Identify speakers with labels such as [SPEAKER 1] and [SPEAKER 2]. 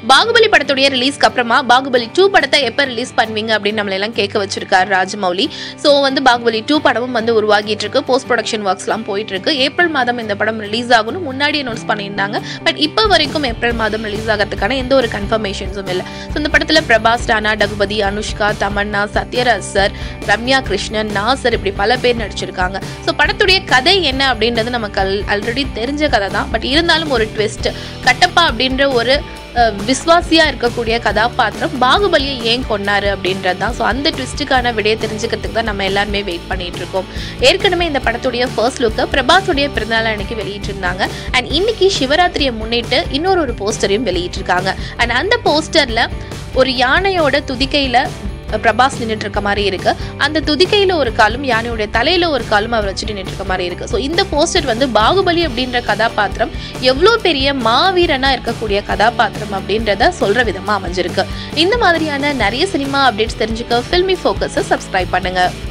[SPEAKER 1] பாகுபலி படத்துடைய ரிலீஸ்க்கு அப்புறமா பாகுபலி டூ படத்தை எப்போ ரிலீஸ் பண்ணுவீங்க அப்படின்னு நம்மள எல்லாம் கேட்க வச்சிருக்காரு ராஜமௌலி ஸோ வந்து பாகுபலி டூ படமும் வந்து உருவாகிட்டு இருக்கு போஸ்ட் ப்ரொடக்ஷன் ஒர்க்ஸ்லாம் போயிட்டு இருக்கு ஏப்ரல் மாதம் இந்த படம் ரிலீஸ் ஆகணும் முன்னாடி அனௌன்ஸ் பண்ணியிருந்தாங்க பட் இப்போ வரைக்கும் ஏப்ரல் மாதம் ரிலீஸ் ஆகிறதுக்கான எந்த ஒரு கன்ஃபர்மேஷன்ஸும் இல்லை ஸோ இந்த படத்தில் பிரபாஸ் டானா டகுபதி அனுஷ்கா தமன்னா சத்யராஜ் சார் ரம்யா கிருஷ்ணன் நாசர் இப்படி பல பேர் நடிச்சிருக்காங்க ஸோ படத்துடைய கதை என்ன அப்படின்றது நமக்கு அல் ஆல்ரெடி தெரிஞ்ச கதை தான் பட் இருந்தாலும் ஒரு ட்விஸ்ட் கட்டப்பா அப்படின்ற ஒரு அஹ், விஸ்வாசியா இருக்கக்கூடிய கதாபாத்திரம் பாகுபலியை ஏன் கொன்னாரு அப்படின்றது தான் ஸோ அந்த ட்விஸ்ட்டுக்கான விடையை தெரிஞ்சுக்கிறதுக்கு தான் நம்ம எல்லாருமே வெயிட் பண்ணிட்டு இருக்கோம் ஏற்கனவே இந்த படத்துடைய ஃபர்ஸ்ட் லுக்கை பிரபாஸுடைய பிறந்தநாள் அன்னைக்கு வெளியிட்டிருந்தாங்க அண்ட் இன்னைக்கு சிவராத்திரியை முன்னிட்டு இன்னொரு ஒரு போஸ்டரையும் வெளியிட்டிருக்காங்க அண்ட் அந்த போஸ்டர்ல ஒரு யானையோட துதிக்கையில பிரபாஸ் நின்றுட்டு இருக்க மாதிரி இருக்கு அந்த துதிக்கையில ஒரு காலும் யானையுடைய தலையில ஒரு காலும் அவர் வச்சுட்டு நின்றுட்டு இருக்க மாதிரி இருக்கு ஸோ இந்த போஸ்டர் வந்து பாகுபலி அப்படின்ற கதாபாத்திரம் எவ்வளோ பெரிய மாவீரனா இருக்கக்கூடிய கதாபாத்திரம் அப்படின்றத சொல்ற விதமா அமைஞ்சிருக்கு இந்த மாதிரியான நிறைய சினிமா அப்டேட்ஸ் தெரிஞ்சுக்க ஃபில்மி ஃபோக்கஸை சப்ஸ்கிரைப் பண்ணுங்க